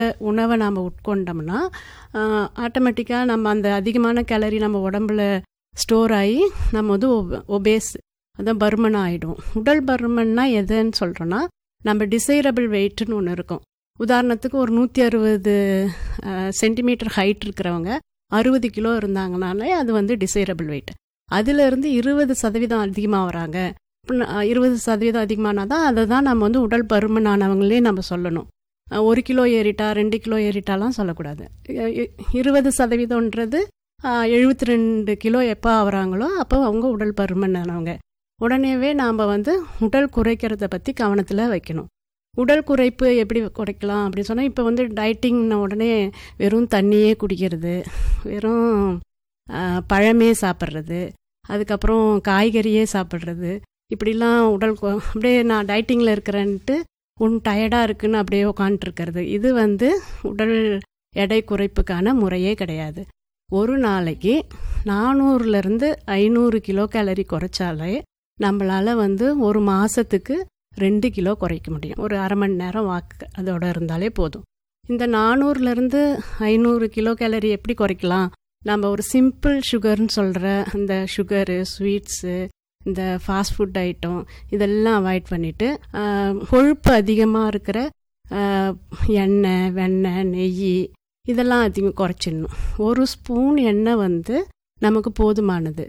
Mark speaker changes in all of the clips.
Speaker 1: உணவை நாம் உட்கொண்டோம்னா ஆட்டோமேட்டிக்காக நம்ம அந்த அதிகமான கேலரி நம்ம உடம்புல ஸ்டோர் ஆகி நம்ம வந்து ஒபேஸ் அதான் பருமன் ஆகிடும் உடல் பருமன்னா எதுன்னு சொல்கிறோன்னா நம்ம டிசைரபிள் வெயிட்னு ஒன்று இருக்கும் உதாரணத்துக்கு ஒரு நூற்றி அறுபது சென்டிமீட்டர் ஹைட் இருக்கிறவங்க அறுபது கிலோ இருந்தாங்கனாலே அது வந்து டிசைரபிள் வெயிட் அதிலிருந்து இருபது சதவீதம் அதிகமாக வராங்க இருபது சதவீதம் அதிகமானா தான் அதை தான் நம்ம வந்து உடல் பருமனானவங்களே நம்ம சொல்லணும் ஒரு கிலோ ஏறிட்டா ரெண்டு கிலோ ஏறிட்டாலாம் சொல்லக்கூடாது இருபது சதவீதம்ன்றது எழுபத்தி ரெண்டு கிலோ எப்போ ஆகிறாங்களோ அப்போ அவங்க உடல் பருமனானவங்க உடனேவே நாம் வந்து உடல் குறைக்கிறத பற்றி கவனத்தில் வைக்கணும் உடல் குறைப்பு எப்படி குறைக்கலாம் அப்படின்னு சொன்னால் இப்போ வந்து டயட்டிங்ன உடனே வெறும் தண்ணியே குடிக்கிறது வெறும் பழமே சாப்பிட்றது அதுக்கப்புறம் காய்கறியே சாப்பிட்றது இப்படிலாம் உடல் அப்படியே நான் டயட்டிங்கில் இருக்கிறேன்ட்டு ஒன் டயர்டாக இருக்குன்னு அப்படியே உட்காண்ட்ருக்கிறது இது வந்து உடல் எடை குறைப்புக்கான முறையே கிடையாது ஒரு நாளைக்கு நானூறுலேருந்து ஐநூறு கிலோ கேலரி குறைச்சாலே நம்மளால் வந்து ஒரு மாதத்துக்கு ரெண்டு கிலோ குறைக்க முடியும் ஒரு அரை மணி நேரம் வாக்கு அதோட இருந்தாலே போதும் இந்த நானூறுலேருந்து ஐநூறு கிலோ கேலரி எப்படி குறைக்கலாம் நம்ம ஒரு சிம்பிள் சுகர்னு சொல்கிற அந்த சுகரு ஸ்வீட்ஸு இந்த ஃபாஸ்ட் ஃபுட் ஐட்டம் இதெல்லாம் அவாய்ட் பண்ணிவிட்டு கொழுப்பு அதிகமாக இருக்கிற எண்ணெய் வெண்ணெய் நெய் இதெல்லாம் அதிகம் குறைச்சிடணும் ஒரு ஸ்பூன் எண்ணெய் வந்து நமக்கு போதுமானது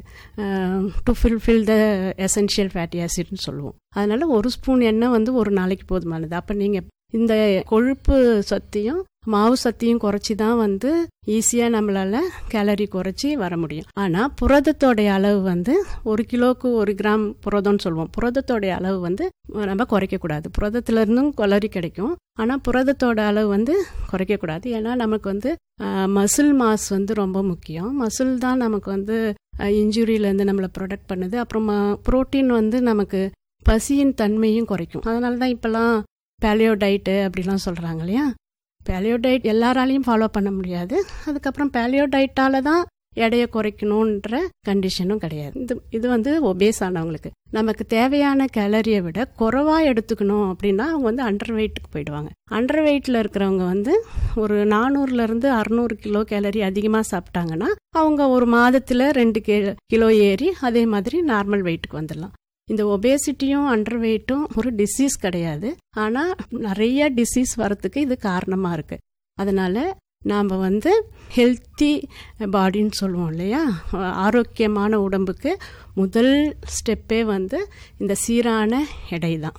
Speaker 1: to fulfil the essential fatty ஆசிட்னு சொல்லுவோம் அதனால் ஒரு ஸ்பூன் எண்ணெய் வந்து ஒரு நாளைக்கு போதுமானது அப்போ நீங்கள் இந்த கொழுப்பு சத்தையும் மாவு சத்தையும் குறைச்சி தான் வந்து ஈஸியாக நம்மளால் கேலரி குறைச்சி வர முடியும் ஆனால் புரதத்தோடைய அளவு வந்து ஒரு கிலோவுக்கு ஒரு கிராம் புரதம்னு சொல்லுவோம் புரதத்தோடைய அளவு வந்து நம்ம குறைக்கக்கூடாது புரதத்துலேருந்தும் கலரி கிடைக்கும் ஆனால் புரதத்தோட அளவு வந்து குறைக்கக்கூடாது ஏன்னா நமக்கு வந்து மசில் மாஸ் வந்து ரொம்ப முக்கியம் மசில் தான் நமக்கு வந்து இன்ஜுரியிலேருந்து நம்மளை ப்ரொடெக்ட் பண்ணுது அப்புறம் ப்ரோட்டீன் வந்து நமக்கு பசியின் தன்மையும் குறைக்கும் அதனால தான் இப்போல்லாம் பேலியோ டயட்டு அப்படிலாம் சொல்கிறாங்க இல்லையா பேலியோ டயட் எல்லாராலையும் ஃபாலோ பண்ண முடியாது அதுக்கப்புறம் பேலியோ டயட்டால் தான் எடையை குறைக்கணுன்ற கண்டிஷனும் கிடையாது இது இது வந்து ஒபேஸ் ஆனவங்களுக்கு நமக்கு தேவையான கேலரியை விட குறைவாக எடுத்துக்கணும் அப்படின்னா அவங்க வந்து அண்டர் வெயிட்டுக்கு போயிடுவாங்க அண்டர் வெயிட்டில் இருக்கிறவங்க வந்து ஒரு நானூறுலேருந்து அறநூறு கிலோ கேலரி அதிகமாக சாப்பிட்டாங்கன்னா அவங்க ஒரு மாதத்தில் ரெண்டு கிலோ ஏறி அதே மாதிரி நார்மல் வெயிட்டுக்கு வந்துடலாம் இந்த ஒபேசிட்டியும் அண்டர் வெயிட்டும் ஒரு டிசீஸ் கிடையாது ஆனால் நிறைய டிசீஸ் வரத்துக்கு இது காரணமாக இருக்குது அதனால் நாம் வந்து ஹெல்த்தி பாடின்னு சொல்லுவோம் இல்லையா ஆரோக்கியமான உடம்புக்கு முதல் ஸ்டெப்பே வந்து இந்த சீரான எடை தான்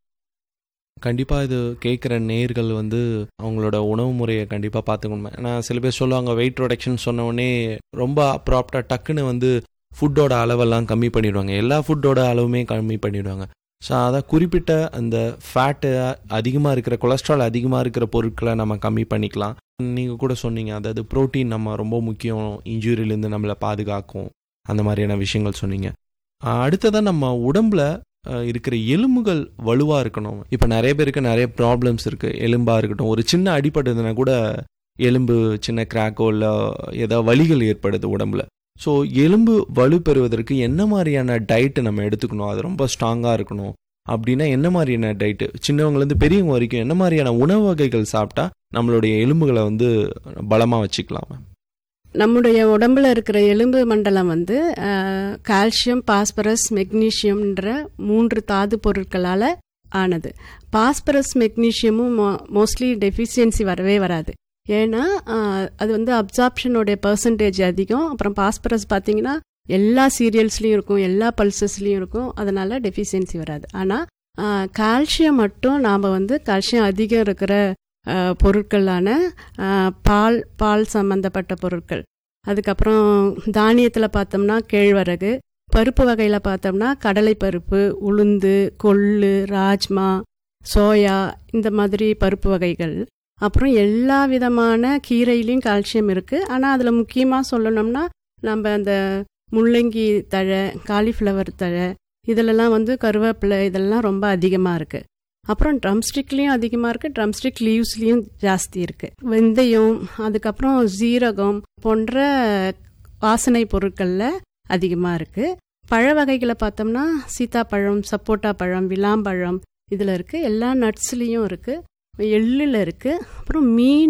Speaker 2: கண்டிப்பாக இது கேட்குற நேர்கள் வந்து அவங்களோட உணவு முறையை கண்டிப்பாக பார்த்துக்கணும் ஏன்னா சில பேர் சொல்லுவாங்க வெயிட் ரிடக்ஷன் சொன்ன உடனே ரொம்ப அப்ராப்டாக டக்குன்னு வந்து ஃபுட்டோட அளவெல்லாம் கம்மி பண்ணிடுவாங்க எல்லா ஃபுட்டோட அளவுமே கம்மி பண்ணிடுவாங்க ஸோ அதான் குறிப்பிட்ட அந்த ஃபேட்டு அதிகமாக இருக்கிற கொலஸ்ட்ரால் அதிகமாக இருக்கிற பொருட்களை நம்ம கம்மி பண்ணிக்கலாம் நீங்கள் கூட சொன்னீங்க அதாவது ப்ரோட்டீன் நம்ம ரொம்ப முக்கியம் இன்ஜுரியிலேருந்து நம்மளை பாதுகாக்கும் அந்த மாதிரியான விஷயங்கள் சொன்னீங்க அடுத்ததான் நம்ம உடம்புல இருக்கிற எலும்புகள் வலுவாக இருக்கணும் இப்போ நிறைய பேருக்கு நிறைய ப்ராப்ளம்ஸ் இருக்குது எலும்பாக இருக்கட்டும் ஒரு சின்ன அடிபட்டதுன்னா கூட எலும்பு சின்ன கிராக்கோ இல்லை ஏதாவது வலிகள் ஏற்படுது உடம்புல ஸோ எலும்பு வலு பெறுவதற்கு என்ன மாதிரியான டயட்டு நம்ம எடுத்துக்கணும் அது ரொம்ப ஸ்ட்ராங்காக இருக்கணும் அப்படின்னா என்ன மாதிரியான டயட்டு சின்னவங்கலேருந்து பெரியவங்க வரைக்கும் என்ன மாதிரியான உணவு வகைகள் சாப்பிட்டா நம்மளுடைய எலும்புகளை வந்து பலமாக வச்சுக்கலாம்
Speaker 1: நம்முடைய உடம்புல இருக்கிற எலும்பு மண்டலம் வந்து கால்சியம் பாஸ்பரஸ் மெக்னீஷியம்ன்ற மூன்று தாது பொருட்களால் ஆனது பாஸ்பரஸ் மெக்னீஷியமும் மோஸ்ட்லி டெஃபிஷியன்சி வரவே வராது ஏன்னா அது வந்து அப்சார்ப்ஷனோடைய பர்சன்டேஜ் அதிகம் அப்புறம் பாஸ்பரஸ் பார்த்தீங்கன்னா எல்லா சீரியல்ஸ்லேயும் இருக்கும் எல்லா பல்சஸ்லேயும் இருக்கும் அதனால் டெஃபிஷியன்சி வராது ஆனால் கால்சியம் மட்டும் நாம் வந்து கால்சியம் அதிகம் இருக்கிற பொருட்களான பால் பால் சம்மந்தப்பட்ட பொருட்கள் அதுக்கப்புறம் தானியத்தில் பார்த்தோம்னா கேழ்வரகு பருப்பு வகையில் பார்த்தோம்னா கடலை பருப்பு உளுந்து கொள்ளு ராஜ்மா சோயா இந்த மாதிரி பருப்பு வகைகள் அப்புறம் எல்லா விதமான கீரையிலையும் கால்சியம் இருக்குது ஆனால் அதில் முக்கியமாக சொல்லணும்னா நம்ம அந்த முள்ளங்கி தழை காலிஃப்ளவர் தழை இதிலெல்லாம் வந்து கருவேப்பிலை இதெல்லாம் ரொம்ப அதிகமாக இருக்குது அப்புறம் ட்ரம்ஸ்டிக்லேயும் அதிகமாக இருக்குது ட்ரம்ஸ்டிக் லீவ்ஸ்லேயும் ஜாஸ்தி இருக்குது வெந்தயம் அதுக்கப்புறம் ஜீரகம் போன்ற வாசனை பொருட்களில் அதிகமாக இருக்குது பழ வகைகளை பார்த்தோம்னா சீத்தாப்பழம் சப்போட்டா பழம் விளாம்பழம் இதில் இருக்குது எல்லா நட்ஸ்லேயும் இருக்குது எள்ளில் இருக்குது அப்புறம் மீன்